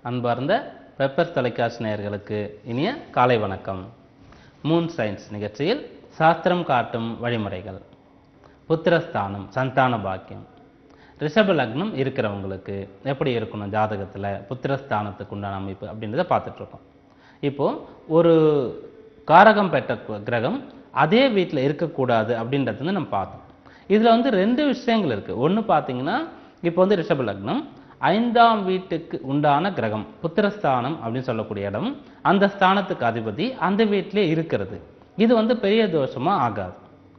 அன்பார்ந்த பெப்பர் தொலைக்காட்சி நேயர்களுக்கு இனிய காலை வணக்கம் மூன் சயின்ஸ் நிகழ்ச்சியில் சாஸ்திரம் காட்டும் வழிமுறைகள் புத்திரஸ்தானம் சந்தான பாக்கியம் ரிஷப லக்னம் இருக்கிறவங்களுக்கு எப்படி இருக்கணும் ஜாதகத்தில் புத்திரஸ்தானத்துக்கு உண்டான அமைப்பு அப்படின்றத பார்த்துட்டு இருக்கோம் இப்போ ஒரு காரகம் பெற்ற கு- கிரகம் அதே வீட்டில் இருக்கக்கூடாது அப்படின்றது வந்து நம்ம பார்த்தோம் இதில் வந்து ரெண்டு விஷயங்கள் இருக்குது ஒன்று பார்த்தீங்கன்னா இப்போ வந்து ரிஷப லக்னம் ஐந்தாம் வீட்டுக்கு உண்டான கிரகம் புத்திரஸ்தானம் அப்படின்னு சொல்லக்கூடிய இடம் அந்த ஸ்தானத்துக்கு அதிபதி அந்த வீட்டிலே இருக்கிறது இது வந்து பெரிய தோஷமாக ஆகாது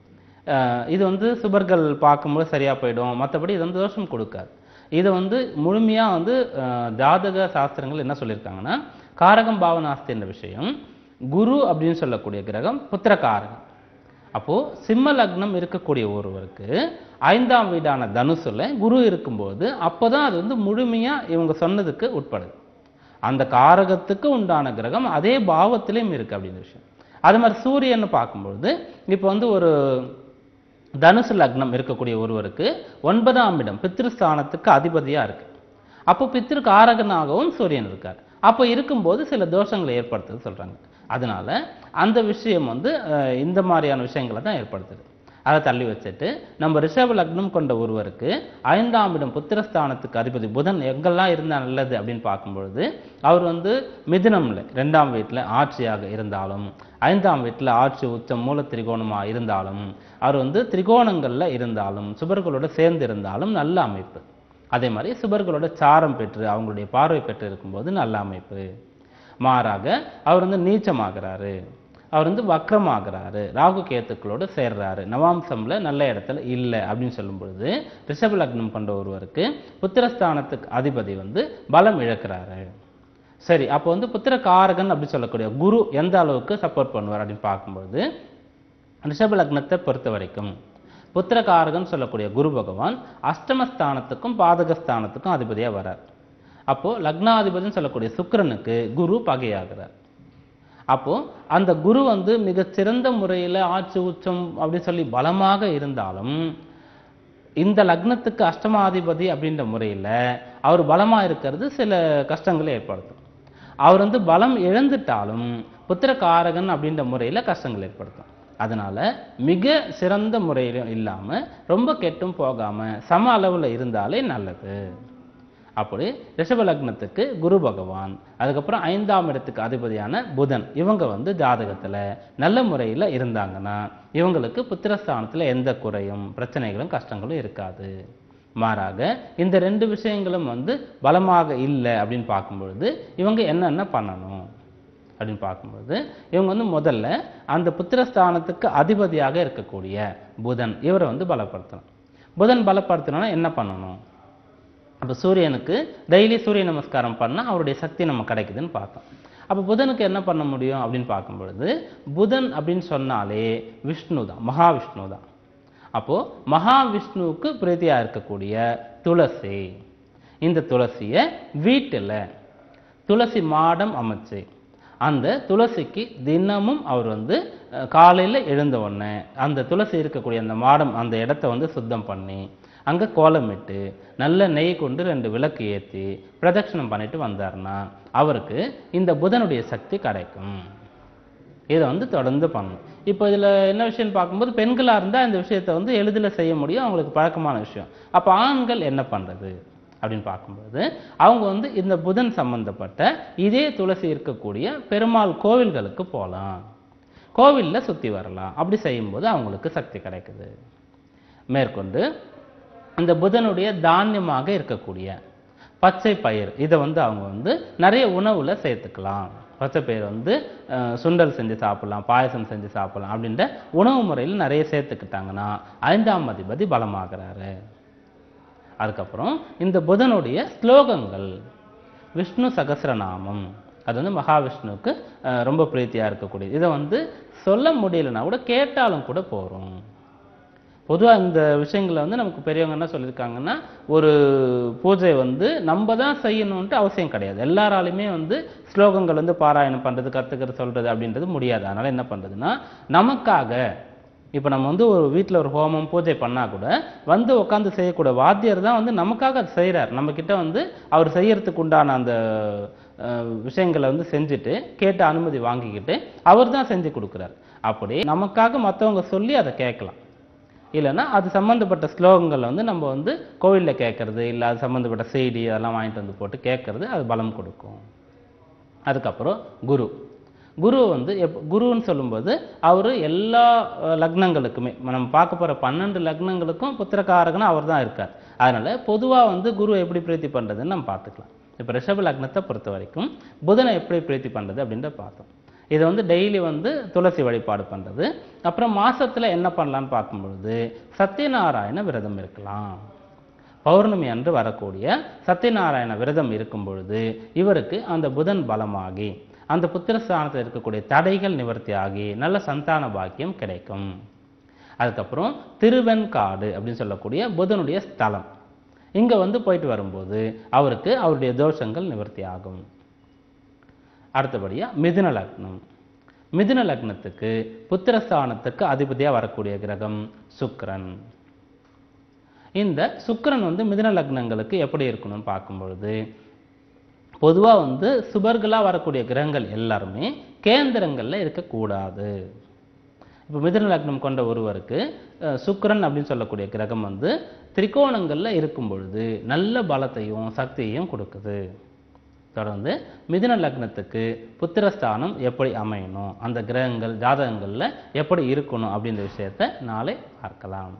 அஹ் இது வந்து சுபர்கள் பார்க்கும்போது சரியாக போயிடும் மற்றபடி இது வந்து தோஷம் கொடுக்காது இதை வந்து முழுமையாக வந்து அஹ், ஜாதக சாஸ்திரங்கள் என்ன சொல்லியிருக்காங்கன்னா காரகம் பாவனாஸ்தி என்ற விஷயம் குரு அப்படின்னு சொல்லக்கூடிய கிரகம் புத்திரகாரகம் அப்போ சிம்ம லக்னம் இருக்கக்கூடிய ஒருவருக்கு ஐந்தாம் வீடான தனுசுல குரு இருக்கும்போது அப்போதான் அது வந்து முழுமையா இவங்க சொன்னதுக்கு உட்படுது அந்த காரகத்துக்கு உண்டான கிரகம் அதே பாவத்திலையும் இருக்கு அப்படின்னு விஷயம் அது மாதிரி சூரியன் பார்க்கும்பொழுது இப்போ வந்து ஒரு தனுசு லக்னம் இருக்கக்கூடிய ஒருவருக்கு ஒன்பதாம் இடம் பித்ருஸ்தானத்துக்கு அதிபதியா இருக்கு அப்போ பித்ரு காரகனாகவும் சூரியன் இருக்கார் அப்போ இருக்கும்போது சில தோஷங்களை ஏற்படுத்துது சொல்றாங்க அதனால அந்த விஷயம் வந்து அஹ், இந்த மாதிரியான விஷயங்களை தான் ஏற்படுத்துது அதை தள்ளி வச்சுட்டு நம்ம ரிஷப லக்னம் கொண்ட ஒருவருக்கு ஐந்தாம் இடம் புத்திரஸ்தானத்துக்கு அதிபதி புதன் எங்கெல்லாம் இருந்தா நல்லது அப்படின்னு பார்க்கும்பொழுது அவர் வந்து மிதுனம்ல ரெண்டாம் வீட்டில் ஆட்சியாக இருந்தாலும் ஐந்தாம் வீட்டில் ஆட்சி உச்சம் மூல திரிகோணமா இருந்தாலும் அவர் வந்து திரிகோணங்கள்ல இருந்தாலும் சுபர்களோட சேர்ந்து இருந்தாலும் நல்ல அமைப்பு அதே மாதிரி சுபர்களோட சாரம் பெற்று அவங்களுடைய பார்வை பெற்று இருக்கும்போது நல்ல அமைப்பு மாறாக அவர் வந்து நீச்சமாகிறாரு அவர் வந்து வக்ரமாகிறாரு ராகு கேத்துக்களோடு சேர்றாரு நவாம்சம்ல நல்ல இடத்துல இல்லை அப்படின்னு சொல்லும் பொழுது ரிஷப லக்னம் கொண்ட ஒருவருக்கு புத்திரஸ்தானத்துக்கு அதிபதி வந்து பலம் இழக்கிறாரு சரி அப்போ வந்து புத்திரகாரகன் அப்படி சொல்லக்கூடிய குரு எந்த அளவுக்கு சப்போர்ட் பண்ணுவார் அப்படின்னு பார்க்கும்பொழுது ரிஷப லக்னத்தை பொறுத்த வரைக்கும் புத்திரகாரகன் சொல்லக்கூடிய குரு பகவான் அஷ்டமஸ்தானத்துக்கும் பாதகஸ்தானத்துக்கும் அதிபதியா வரார் அப்போ லக்னாதிபதின்னு சொல்லக்கூடிய சுக்கிரனுக்கு குரு பகையாகிறார் அப்போ அந்த குரு வந்து மிகச் சிறந்த முறையில் ஆட்சி உச்சம் அப்படின்னு சொல்லி பலமாக இருந்தாலும் இந்த லக்னத்துக்கு அஷ்டமாதிபதி அப்படின்ற முறையில் அவர் பலமா இருக்கிறது சில கஷ்டங்களை ஏற்படுத்தும் அவர் வந்து பலம் இழந்துட்டாலும் புத்திரகாரகன் அப்படின்ற முறையில கஷ்டங்கள் ஏற்படுத்தும் அதனால மிக சிறந்த முறையிலும் இல்லாம ரொம்ப கெட்டும் போகாம சம அளவுல இருந்தாலே நல்லது அப்படி ரிஷப லக்னத்துக்கு குரு பகவான் அதுக்கப்புறம் ஐந்தாம் இடத்துக்கு அதிபதியான புதன் இவங்க வந்து ஜாதகத்துல நல்ல முறையில் இருந்தாங்கன்னா இவங்களுக்கு புத்திரஸ்தானத்துல எந்த குறையும் பிரச்சனைகளும் கஷ்டங்களும் இருக்காது மாறாக இந்த ரெண்டு விஷயங்களும் வந்து பலமாக இல்லை அப்படின்னு பார்க்கும்பொழுது இவங்க என்னென்ன பண்ணணும் அப்படின்னு பார்க்கும்போது இவங்க வந்து முதல்ல அந்த புத்திரஸ்தானத்துக்கு அதிபதியாக இருக்கக்கூடிய புதன் இவரை வந்து பலப்படுத்தணும் புதன் பலப்படுத்தணும்னா என்ன பண்ணணும் அப்போ சூரியனுக்கு டெய்லி சூரிய நமஸ்காரம் பண்ணால் அவருடைய சக்தி நம்ம கிடைக்குதுன்னு பார்த்தோம் அப்போ புதனுக்கு என்ன பண்ண முடியும் அப்படின்னு பார்க்கும் பொழுது புதன் அப்படின்னு சொன்னாலே விஷ்ணு தான் மகாவிஷ்ணு தான் அப்போ மகாவிஷ்ணுவுக்கு பிரீதியா இருக்கக்கூடிய துளசி இந்த துளசியை வீட்டில் துளசி மாடம் அமைச்சு அந்த துளசிக்கு தினமும் அவர் வந்து அஹ், காலையில எழுந்த உடனே அந்த துளசி இருக்கக்கூடிய அந்த மாடம் அந்த இடத்த வந்து சுத்தம் பண்ணி அங்க கோலமிட்டு நல்ல நெய் கொண்டு ரெண்டு விளக்கு ஏற்றி பிரதட்சணம் பண்ணிட்டு வந்தாருன்னா அவருக்கு இந்த புதனுடைய சக்தி கிடைக்கும் இதை வந்து தொடர்ந்து பண்ணணும் இப்போ இதில் என்ன விஷயம்னு பார்க்கும்போது பெண்களாக இருந்தால் இந்த விஷயத்தை வந்து எளிதில் செய்ய முடியும் அவங்களுக்கு பழக்கமான விஷயம் அப்போ ஆண்கள் என்ன பண்ணுறது அப்படின்னு பார்க்கும்போது அவங்க வந்து இந்த புதன் சம்பந்தப்பட்ட இதே துளசி இருக்கக்கூடிய பெருமாள் கோவில்களுக்கு போகலாம் கோவிலில் சுற்றி வரலாம் அப்படி செய்யும்போது அவங்களுக்கு சக்தி கிடைக்குது மேற்கொண்டு இந்த புதனுடைய தானியமாக இருக்கக்கூடிய பச்சை பயிர் இதை வந்து அவங்க வந்து நிறைய உணவுல சேர்த்துக்கலாம் பச்சை பயிர் வந்து அஹ், சுண்டல் செஞ்சு சாப்பிடலாம் பாயசம் செஞ்சு சாப்பிடலாம் அப்படின்ற உணவு முறையில் நிறைய சேர்த்துக்கிட்டாங்கன்னா ஐந்தாம் அதிபதி பலமாகிறாரு அதுக்கப்புறம் இந்த புதனுடைய ஸ்லோகங்கள் விஷ்ணு சகஸ்ரநாமம் அது வந்து மகாவிஷ்ணுவுக்கு அஹ், ரொம்ப பிரீத்தியா இருக்கக்கூடியது இதை வந்து சொல்ல முடியலன்னா கூட கேட்டாலும் கூட போறோம் பொதுவாக இந்த விஷயங்களை வந்து நமக்கு பெரியவங்க என்ன சொல்லியிருக்காங்கன்னா ஒரு பூஜை வந்து நம்ம தான் செய்யணுன்ட்டு அவசியம் கிடையாது எல்லாராலையுமே வந்து ஸ்லோகங்கள் வந்து பாராயணம் பண்ணுறது கற்றுக்கிறது சொல்கிறது அப்படின்றது முடியாது அதனால் என்ன பண்ணுறதுன்னா நமக்காக இப்போ நம்ம வந்து ஒரு வீட்டில் ஒரு ஹோமம் பூஜை பண்ணால் கூட வந்து உட்காந்து செய்யக்கூடிய வாத்தியர் தான் வந்து நமக்காக அது செய்கிறார் நம்மக்கிட்ட வந்து அவர் செய்யறதுக்கு உண்டான அந்த அஹ், விஷயங்களை வந்து செஞ்சுட்டு கேட்டு அனுமதி வாங்கிக்கிட்டு அவர் தான் செஞ்சு கொடுக்குறார் அப்படி நமக்காக மற்றவங்க சொல்லி அதை கேட்கலாம் இல்லைன்னா அது சம்மந்தப்பட்ட ஸ்லோகங்களை வந்து நம்ம வந்து கோவிலில் கேட்கறது இல்லை அது சம்மந்தப்பட்ட செய்தி அதெல்லாம் வாங்கிட்டு வந்து போட்டு கேட்கறது அது பலம் கொடுக்கும் அதுக்கப்புறம் குரு குரு வந்து எப் குருன்னு சொல்லும்போது அவர் எல்லா அஹ், லக்னங்களுக்குமே நம்ம பார்க்க போகிற பன்னெண்டு லக்னங்களுக்கும் புத்திரக்காரகனா அவர் தான் இருக்கார் அதனால பொதுவாக வந்து குரு எப்படி பிரீத்தி பண்ணுறதுன்னு நம்ம பார்த்துக்கலாம் இப்போ ரிஷப லக்னத்தை பொறுத்த வரைக்கும் புதனை எப்படி பிரீத்தி பண்ணுறது அப்படின்றத பார்த்தோம் இதை வந்து டெய்லி வந்து துளசி வழிபாடு பண்ணுறது அப்புறம் மாசத்துல என்ன பண்ணலான்னு பார்க்கும்பொழுது சத்யநாராயண விரதம் இருக்கலாம் பௌர்ணமி அன்று வரக்கூடிய சத்யநாராயண விரதம் இருக்கும் பொழுது இவருக்கு அந்த புதன் பலமாகி அந்த புத்திரஸ்தானத்தில் இருக்கக்கூடிய தடைகள் நிவர்த்தியாகி நல்ல சந்தான பாக்கியம் கிடைக்கும் அதுக்கப்புறம் திருவெண்காடு அப்படின்னு சொல்லக்கூடிய புதனுடைய ஸ்தலம் இங்க வந்து போயிட்டு வரும்போது அவருக்கு அவருடைய தோஷங்கள் நிவர்த்தி ஆகும் அடுத்தபடியா மிதுன லக்னம் மிதுன லக்னத்துக்கு புத்திரஸ்தானத்துக்கு அதிபதியா வரக்கூடிய கிரகம் சுக்கிரன் இந்த சுக்கிரன் வந்து மிதுன லக்னங்களுக்கு எப்படி இருக்கணும்னு பார்க்கும்பொழுது பொதுவா வந்து சுபர்களா வரக்கூடிய கிரகங்கள் எல்லாருமே கேந்திரங்கள்ல இருக்கக்கூடாது இப்போ மிதுன லக்னம் கொண்ட ஒருவருக்கு அஹ், சுக்கிரன் அப்படின்னு சொல்லக்கூடிய கிரகம் வந்து திரிகோணங்கள்ல இருக்கும் பொழுது நல்ல பலத்தையும் சக்தியையும் கொடுக்குது தொடர்ந்து மிதுன லக்னத்துக்கு புத்திரஸ்தானம் எப்படி அமையணும் அந்த கிரகங்கள் ஜாதகங்கள்ல எப்படி இருக்கணும் அப்படின்ற விஷயத்தை நாளை பார்க்கலாம்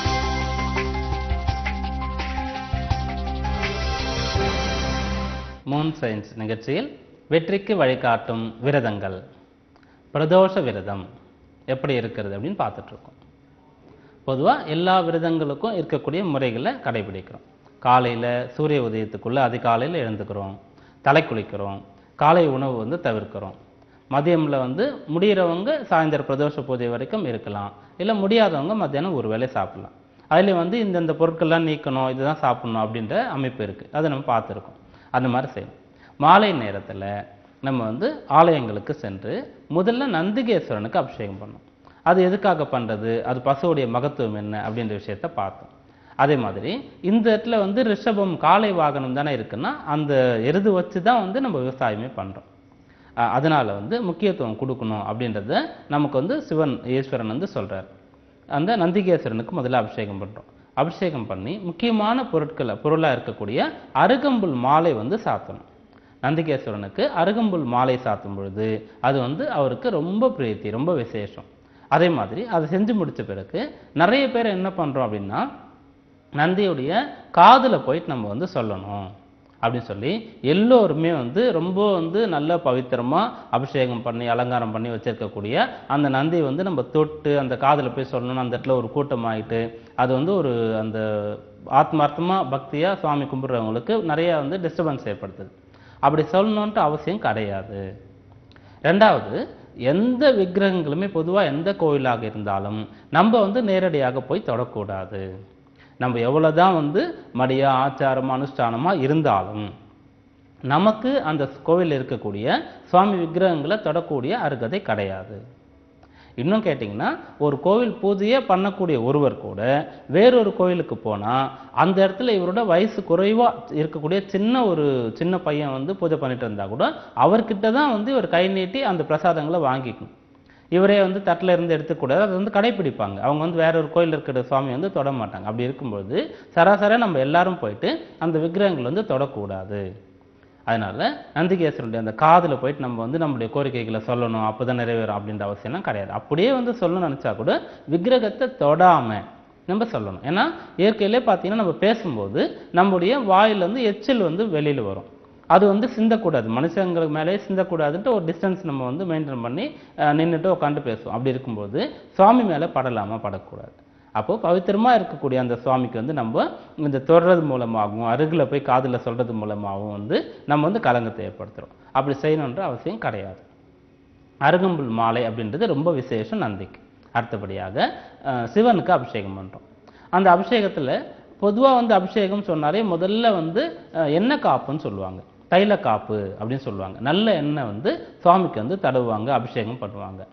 மூன் சயின்ஸ் நிகழ்ச்சியில் வெற்றிக்கு வழிகாட்டும் விரதங்கள் பிரதோஷ விரதம் எப்படி இருக்கிறது அப்படின்னு பார்த்துட்டு இருக்கோம் பொதுவாக எல்லா விரதங்களுக்கும் இருக்கக்கூடிய முறைகளை கடைபிடிக்கிறோம் காலையில் சூரிய உதயத்துக்குள்ள அதிகாலையில் எழுந்துக்கிறோம் தலை குளிக்கிறோம் காலை உணவு வந்து தவிர்க்கிறோம் மதியமில் வந்து முடிகிறவங்க சாயந்தர பிரதோஷ பூஜை வரைக்கும் இருக்கலாம் இல்லை முடியாதவங்க மத்தியானம் ஒரு வேளை சாப்பிடலாம் அதில் வந்து இந்தந்த பொருட்கள்லாம் நீக்கணும் இதுதான் சாப்பிடணும் அப்படின்ற அமைப்பு இருக்குது அதை நம்ம பார்த்துருக்கோம் அந்த மாதிரி செய்யணும் மாலை நேரத்தில் நம்ம வந்து ஆலயங்களுக்கு சென்று முதல்ல நந்திகேஸ்வரனுக்கு அபிஷேகம் பண்ணோம் அது எதுக்காக பண்ணுறது அது பசுவுடைய மகத்துவம் என்ன அப்படின்ற விஷயத்த பார்த்தோம் அதே மாதிரி இந்த இடத்துல வந்து ரிஷபம் காளை வாகனம் தானே இருக்குன்னா அந்த எருது வச்சு தான் வந்து நம்ம விவசாயமே பண்ணுறோம் அதனால வந்து முக்கியத்துவம் கொடுக்கணும் அப்படின்றத நமக்கு வந்து சிவன் ஈஸ்வரன் வந்து சொல்றார் அந்த நந்திகேஸ்வரனுக்கு முதல்ல அபிஷேகம் பண்றோம் அபிஷேகம் பண்ணி முக்கியமான பொருட்களை பொருளா இருக்கக்கூடிய அருகம்புல் மாலை வந்து சாத்தணும் நந்திகேஸ்வரனுக்கு அருகம்புல் மாலை சாத்தும் பொழுது அது வந்து அவருக்கு ரொம்ப பிரீத்தி ரொம்ப விசேஷம் அதே மாதிரி அதை செஞ்சு முடிச்ச பிறகு நிறைய பேர் என்ன பண்றோம் அப்படின்னா நந்தியுடைய காதுல போயிட்டு நம்ம வந்து சொல்லணும் அப்படின்னு சொல்லி எல்லோருமே வந்து ரொம்ப வந்து நல்ல பவித்திரமா அபிஷேகம் பண்ணி அலங்காரம் பண்ணி வச்சிருக்கக்கூடிய அந்த நந்தியை வந்து நம்ம தொட்டு அந்த காதுல போய் சொல்லணும் அந்த இடத்துல ஒரு கூட்டம் ஆயிட்டு அது வந்து ஒரு அந்த ஆத்மார்த்தமா பக்தியா சுவாமி கும்பிடுறவங்களுக்கு நிறைய வந்து டிஸ்டர்பன்ஸ் ஏற்படுத்துது அப்படி சொல்லணுன்ட்டு அவசியம் கிடையாது ரெண்டாவது எந்த விக்கிரகங்களுமே பொதுவா எந்த கோயிலாக இருந்தாலும் நம்ம வந்து நேரடியாக போய் தொடக்கூடாது நம்ம எவ்வளவுதான் வந்து மடியா ஆச்சாரமா அனுஷ்டானமா இருந்தாலும் நமக்கு அந்த கோவிலில் இருக்கக்கூடிய சுவாமி விக்கிரகங்களை தொடக்கூடிய அருகதை கிடையாது இன்னும் கேட்டிங்கன்னா ஒரு கோவில் பூஜையே பண்ணக்கூடிய ஒருவர் கூட வேறொரு கோயிலுக்கு போனா அந்த இடத்துல இவரோட வயசு குறைவா இருக்கக்கூடிய சின்ன ஒரு சின்ன பையன் வந்து பூஜை பண்ணிட்டு இருந்தா கூட அவர்கிட்ட தான் வந்து இவர் கை நீட்டி அந்த பிரசாதங்களை வாங்கிக்கணும் இவரே வந்து தட்டில் இருந்து எடுத்துக்கூடாது அதை வந்து கடைப்பிடிப்பாங்க அவங்க வந்து வேற ஒரு கோயில் இருக்கிற சுவாமி வந்து தொட மாட்டாங்க அப்படி இருக்கும்பொழுது சராசரியா நம்ம எல்லாரும் போயிட்டு அந்த விக்கிரகங்கள் வந்து தொடக்கூடாது அதனால நந்திகேஸ்வரனுடைய அந்த காதுல போயிட்டு நம்ம வந்து நம்மளுடைய கோரிக்கைகளை சொல்லணும் அப்பதான் நிறைவேறும் அப்படின்ற அவசியம்லாம் கிடையாது அப்படியே வந்து சொல்லணும்னு நினைச்சா கூட விக்கிரகத்தை தொடாம நம்ம சொல்லணும் ஏன்னா இயற்கையிலே பார்த்தீங்கன்னா நம்ம பேசும்போது நம்முடைய வாயில இருந்து எச்சில் வந்து வெளியில வரும் அது வந்து சிந்தக்கூடாது மனுஷங்களுக்கு மேலே சிந்தக்கூடாதுன்ட்டு ஒரு டிஸ்டன்ஸ் நம்ம வந்து மெயின்டைன் பண்ணி அஹ், நின்னுட்டு உட்காந்து பேசுவோம் அப்படி இருக்கும்போது சுவாமி மேலே படலாமா படக்கூடாது அப்போ பவித்திரமா இருக்கக்கூடிய அந்த சுவாமிக்கு வந்து நம்ம இந்த தொடுறது மூலமாகவும் அருகில் போய் காதுல சொல்றது மூலமாகவும் வந்து நம்ம வந்து கலங்கத்தை ஏற்படுத்துறோம் அப்படி செய்யணுன்ற அவசியம் கிடையாது அருகம்புல் மாலை அப்படின்றது ரொம்ப விசேஷம் நந்திக்கு அடுத்தபடியாக அஹ், சிவனுக்கு அபிஷேகம் பண்றோம் அந்த அபிஷேகத்துல பொதுவா வந்து அபிஷேகம் சொன்னாலே முதல்ல வந்து அஹ், எண்ணெய் காப்புன்னு சொல்லுவாங்க தைல காப்பு அப்படின்னு சொல்லுவாங்க நல்ல எண்ணெய் வந்து சுவாமிக்கு வந்து தடவுவாங்க அபிஷேகம் பண்ணுவாங்க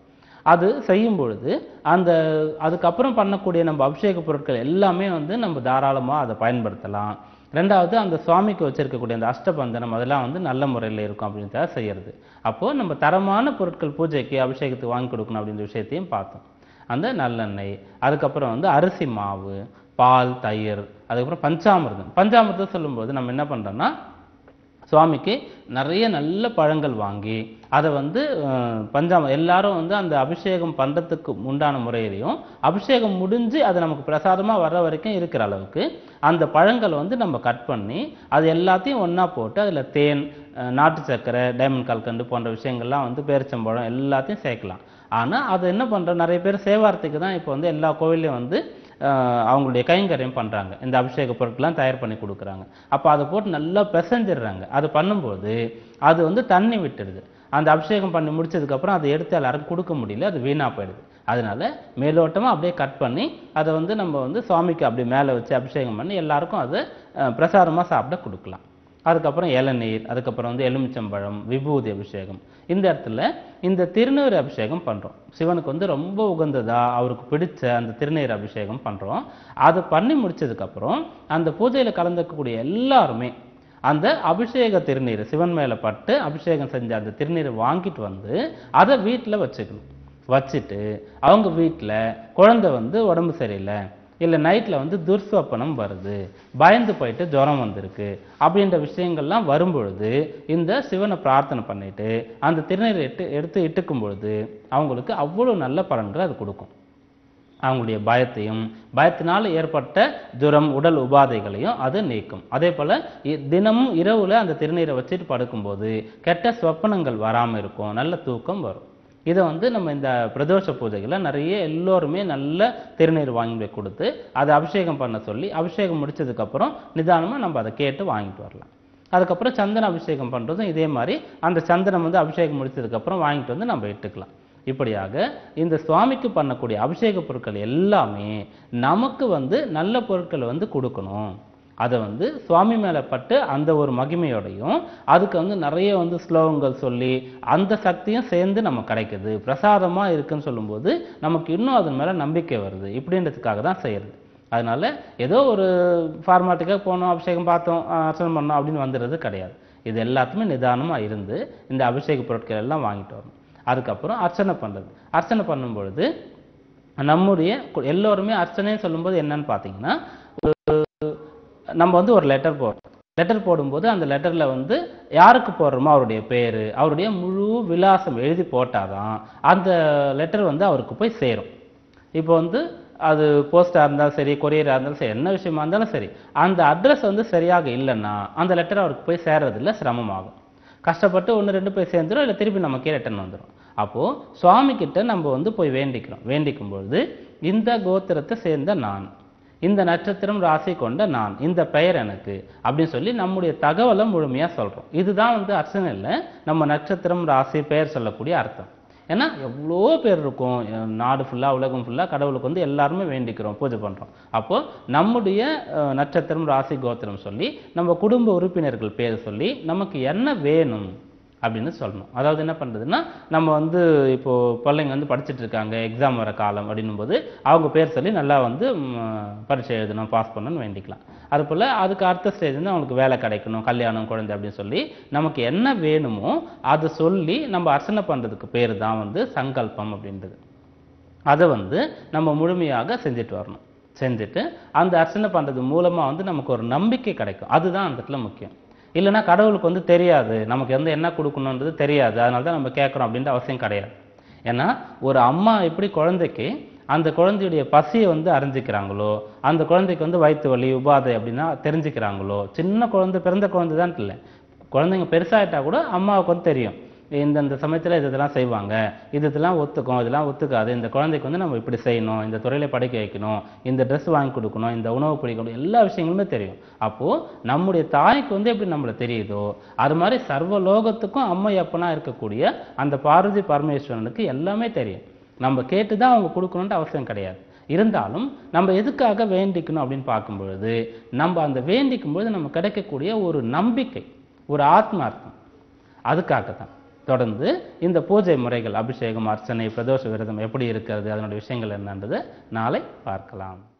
அது செய்யும் பொழுது அந்த அதுக்கப்புறம் பண்ணக்கூடிய நம்ம அபிஷேக பொருட்கள் எல்லாமே வந்து நம்ம தாராளமாக அதை பயன்படுத்தலாம் ரெண்டாவது அந்த சுவாமிக்கு வச்சிருக்கக்கூடிய அந்த அஷ்டபந்தனம் அதெல்லாம் வந்து நல்ல முறையில் இருக்கும் அப்படின்றத செய்யறது அப்போ நம்ம தரமான பொருட்கள் பூஜைக்கு அபிஷேகத்துக்கு வாங்கி கொடுக்கணும் அப்படின்ற விஷயத்தையும் பார்த்தோம் அந்த நல்லெண்ணெய் அதுக்கப்புறம் வந்து அரிசி மாவு பால் தயிர் அதுக்கப்புறம் பஞ்சாமிர்தம் பஞ்சாமிர்தம் சொல்லும்போது நம்ம என்ன பண்றோம்னா சுவாமிக்கு நிறைய நல்ல பழங்கள் வாங்கி அதை வந்து அஹ், பஞ்சாம எல்லாரும் வந்து அந்த அபிஷேகம் பண்றதுக்கு உண்டான முறையிலையும் அபிஷேகம் முடிஞ்சு அது நமக்கு பிரசாதமா வர்ற வரைக்கும் இருக்கிற அளவுக்கு அந்த பழங்களை வந்து நம்ம கட் பண்ணி அது எல்லாத்தையும் ஒண்ணா போட்டு அதுல தேன் அஹ், நாட்டு சர்க்கரை டைமண்ட் கல்கண்டு போன்ற விஷயங்கள்லாம் வந்து பேரிச்சம்பழம் எல்லாத்தையும் சேர்க்கலாம் ஆனா அது என்ன பண்றோம் நிறைய பேர் சேவாரத்துக்கு தான் இப்போ வந்து எல்லா கோவில்லையும் வந்து ஆஹ் அவங்களுடைய கைங்கரியம் பண்றாங்க இந்த அபிஷேக பொருட்கள்லாம் தயார் பண்ணி கொடுக்குறாங்க அப்போ அதை போட்டு நல்லா பிசைஞ்சிடுறாங்க அது பண்ணும்போது அது வந்து தண்ணி விட்டுடுது அந்த அபிஷேகம் பண்ணி முடிச்சதுக்கு அப்புறம் அதை எடுத்து எல்லாருக்கும் கொடுக்க முடியல அது வீணா போயிடுது அதனால மேலோட்டமா அப்படியே கட் பண்ணி அதை வந்து நம்ம வந்து சுவாமிக்கு அப்படியே மேலே வச்சு அபிஷேகம் பண்ணி எல்லாருக்கும் அதை ஆஹ் பிரசாதமா சாப்பிட கொடுக்கலாம் அதுக்கப்புறம் இளநீர் அதுக்கப்புறம் வந்து எலுமிச்சம்பழம் விபூதி அபிஷேகம் இந்த இடத்துல இந்த திருநீர் அபிஷேகம் பண்றோம் சிவனுக்கு வந்து ரொம்ப உகந்ததா அவருக்கு பிடிச்ச அந்த திருநீர் அபிஷேகம் பண்றோம் அது பண்ணி முடிச்சதுக்கு அப்புறம் அந்த பூஜையில கலந்துக்கக்கூடிய எல்லாருமே அந்த அபிஷேக திருநீர் சிவன் மேல பட்டு அபிஷேகம் செஞ்ச அந்த திருநீரை வாங்கிட்டு வந்து அதை வீட்டில் வச்சுக்கணும் வச்சுட்டு அவங்க வீட்டில் குழந்தை வந்து உடம்பு சரியில்லை இல்லை நைட்டில் வந்து துர்ஸ்வப்பனம் வருது பயந்து போயிட்டு ஜுரம் வந்திருக்கு அப்படின்ற விஷயங்கள்லாம் வரும்பொழுது இந்த சிவனை பிரார்த்தனை பண்ணிட்டு அந்த திருநீரை எட்டு எடுத்து இட்டுக்கும் பொழுது அவங்களுக்கு அவ்வளோ நல்ல பலன்கள் அது கொடுக்கும் அவங்களுடைய பயத்தையும் பயத்தினால் ஏற்பட்ட ஜுரம் உடல் உபாதைகளையும் அது நீக்கும் அதே போல இ- தினமும் இரவுல அந்த திருநீரை வச்சுட்டு படுக்கும்போது கெட்ட சொப்பனங்கள் வராம இருக்கும் நல்ல தூக்கம் வரும் இதை வந்து நம்ம இந்த பிரதோஷ பூஜைகளை நிறைய எல்லோருமே நல்ல திருநீர் வாங்கி போய் கொடுத்து அதை அபிஷேகம் பண்ண சொல்லி அபிஷேகம் முடிச்சதுக்கு அப்புறம் நிதானமா நம்ம அதை கேட்டு வாங்கிட்டு வரலாம் அதுக்கப்புறம் சந்தன அபிஷேகம் பண்றதும் இதே மாதிரி அந்த சந்தனம் வந்து அபிஷேகம் முடிச்சதுக்கு அப்புறம் வாங்கிட்டு வந்து நம்ம இட்டுக்கலாம் இப்படியாக இந்த சுவாமிக்கு பண்ணக்கூடிய அபிஷேக பொருட்கள் எல்லாமே நமக்கு வந்து நல்ல பொருட்களை வந்து கொடுக்கணும் அதை வந்து சுவாமி மேல பட்டு அந்த ஒரு மகிமையோடையும் அதுக்கு வந்து நிறைய வந்து ஸ்லோகங்கள் சொல்லி அந்த சக்தியும் சேர்ந்து நம்ம கிடைக்குது பிரசாதமா இருக்குன்னு சொல்லும்போது நமக்கு இன்னும் அதன் மேல நம்பிக்கை வருது இப்படின்றதுக்காக தான் செய்யறது அதனால ஏதோ ஒரு ஃபார்மாட்டுக்காக போனோம் அபிஷேகம் பார்த்தோம் ஆஹ் அர்ச்சனை பண்ணோம் அப்படின்னு வந்துடுறது கிடையாது இது எல்லாத்துமே நிதானமா இருந்து இந்த அபிஷேக பொருட்கள் எல்லாம் வாங்கிட்டு வரணும் அதுக்கப்புறம் அர்ச்சனை பண்றது அர்ச்சனை பண்ணும் பொழுது நம்முடைய கு- எல்லோருமே அர்ச்சனைன்னு சொல்லும்போது என்னன்னு பார்த்தீங்கன்னா நம்ம வந்து ஒரு லெட்டர் போடுறோம் லெட்டர் போடும்போது அந்த லெட்டர்ல வந்து யாருக்கு போடுறோமோ அவருடைய பேரு அவருடைய முழு விலாசம் எழுதி போட்டாதான் அந்த லெட்டர் வந்து அவருக்கு போய் சேரும் இப்போ வந்து அது போஸ்டா இருந்தாலும் சரி கொரியரா இருந்தாலும் சரி என்ன விஷயமா இருந்தாலும் சரி அந்த அட்ரஸ் வந்து சரியாக இல்லைன்னா அந்த லெட்டர் அவருக்கு போய் சேர்றதுல சிரமமாகும் கஷ்டப்பட்டு ஒன்று ரெண்டு போய் சேர்ந்துரும் இல்லை திருப்பி நமக்கே ரிட்டர்ன் வந்துடும் அப்போ சுவாமி கிட்ட நம்ம வந்து போய் வேண்டிக்கிறோம் வேண்டிக்கும் பொழுது இந்த கோத்திரத்தை சேர்ந்த நான் இந்த நட்சத்திரம் ராசி கொண்ட நான் இந்த பெயர் எனக்கு அப்படின்னு சொல்லி நம்முடைய தகவலை முழுமையா சொல்றோம் இதுதான் வந்து அர்ச்சனை இல்லை நம்ம நட்சத்திரம் ராசி பெயர் சொல்லக்கூடிய அர்த்தம் ஏன்னா எவ்வளோ பேர் இருக்கும் அஹ் நாடு ஃபுல்லா உலகம் ஃபுல்லா கடவுளுக்கு வந்து எல்லாருமே வேண்டிக்கிறோம் பூஜை பண்றோம் அப்போ நம்முடைய அஹ், நட்சத்திரம் ராசி கோத்திரம் சொல்லி நம்ம குடும்ப உறுப்பினர்கள் பேர் சொல்லி நமக்கு என்ன வேணும் அப்படின்னு சொல்லணும் அதாவது என்ன பண்றதுன்னா நம்ம வந்து இப்போ பிள்ளைங்க வந்து படிச்சுட்டு இருக்காங்க எக்ஸாம் வர காலம் அப்படின்னும் போது அவங்க பேர் சொல்லி நல்லா வந்து ம், பரீட்சை எழுதணும் பாஸ் பண்ணணும்னு வேண்டிக்கலாம் அது போல அதுக்கு அடுத்த ஸ்டேஜ் வந்து அவங்களுக்கு வேலை கிடைக்கணும் கல்யாணம் குழந்தை அப்படின்னு சொல்லி நமக்கு என்ன வேணுமோ அதை சொல்லி நம்ம அர்ச்சனை பண்றதுக்கு பேர் தான் வந்து சங்கல்பம் அப்படின்றது அதை வந்து நம்ம முழுமையாக செஞ்சுட்டு வரணும் செஞ்சுட்டு அந்த அர்ச்சனை பண்றது மூலமா வந்து நமக்கு ஒரு நம்பிக்கை கிடைக்கும் அதுதான் அந்த இடத்துல முக்கியம் இல்லைன்னா கடவுளுக்கு வந்து தெரியாது நமக்கு வந்து என்ன கொடுக்கணுன்றது தெரியாது அதனால தான் நம்ம கேட்குறோம் அப்படின்ற அவசியம் கிடையாது ஏன்னா ஒரு அம்மா எப்படி குழந்தைக்கு அந்த குழந்தையுடைய பசியை வந்து அறிஞ்சிக்கிறாங்களோ அந்த குழந்தைக்கு வந்து வயிற்று வலி உபாதை அப்படின்னா தெரிஞ்சுக்கிறாங்களோ சின்ன குழந்தை பிறந்த குழந்தை தான் இல்லை குழந்தைங்க பெருசாயிட்டா கூட அம்மாவுக்கு வந்து தெரியும் இந்தந்த சமயத்தில் இது இதெல்லாம் செய்வாங்க இது இதெல்லாம் ஒத்துக்கும் இதெல்லாம் ஒத்துக்காது இந்த குழந்தைக்கு வந்து நம்ம இப்படி செய்யணும் இந்த துறையில படிக்க வைக்கணும் இந்த ட்ரெஸ் வாங்கி கொடுக்கணும் இந்த உணவு பிடிக்கணும் எல்லா விஷயங்களுமே தெரியும் அப்போ நம்முடைய தாய்க்கு வந்து எப்படி நம்மள தெரியுதோ அது மாதிரி சர்வ லோகத்துக்கும் அம்மை அப்பனா இருக்கக்கூடிய அந்த பார்வதி பரமேஸ்வரனுக்கு எல்லாமே தெரியும் நம்ம கேட்டு தான் அவங்க கொடுக்கணுன்ட்டு அவசியம் கிடையாது இருந்தாலும் நம்ம எதுக்காக வேண்டிக்கணும் அப்படின்னு பார்க்கும் பொழுது நம்ம அந்த வேண்டிக்கும் பொழுது நம்ம கிடைக்கக்கூடிய ஒரு நம்பிக்கை ஒரு ஆத்மார்த்தம் அதுக்காக தான் தொடர்ந்து இந்த பூஜை முறைகள் அபிஷேகம் அர்ச்சனை பிரதோஷ விரதம் எப்படி இருக்கிறது அதனுடைய விஷயங்கள் என்னன்றது நாளை பார்க்கலாம்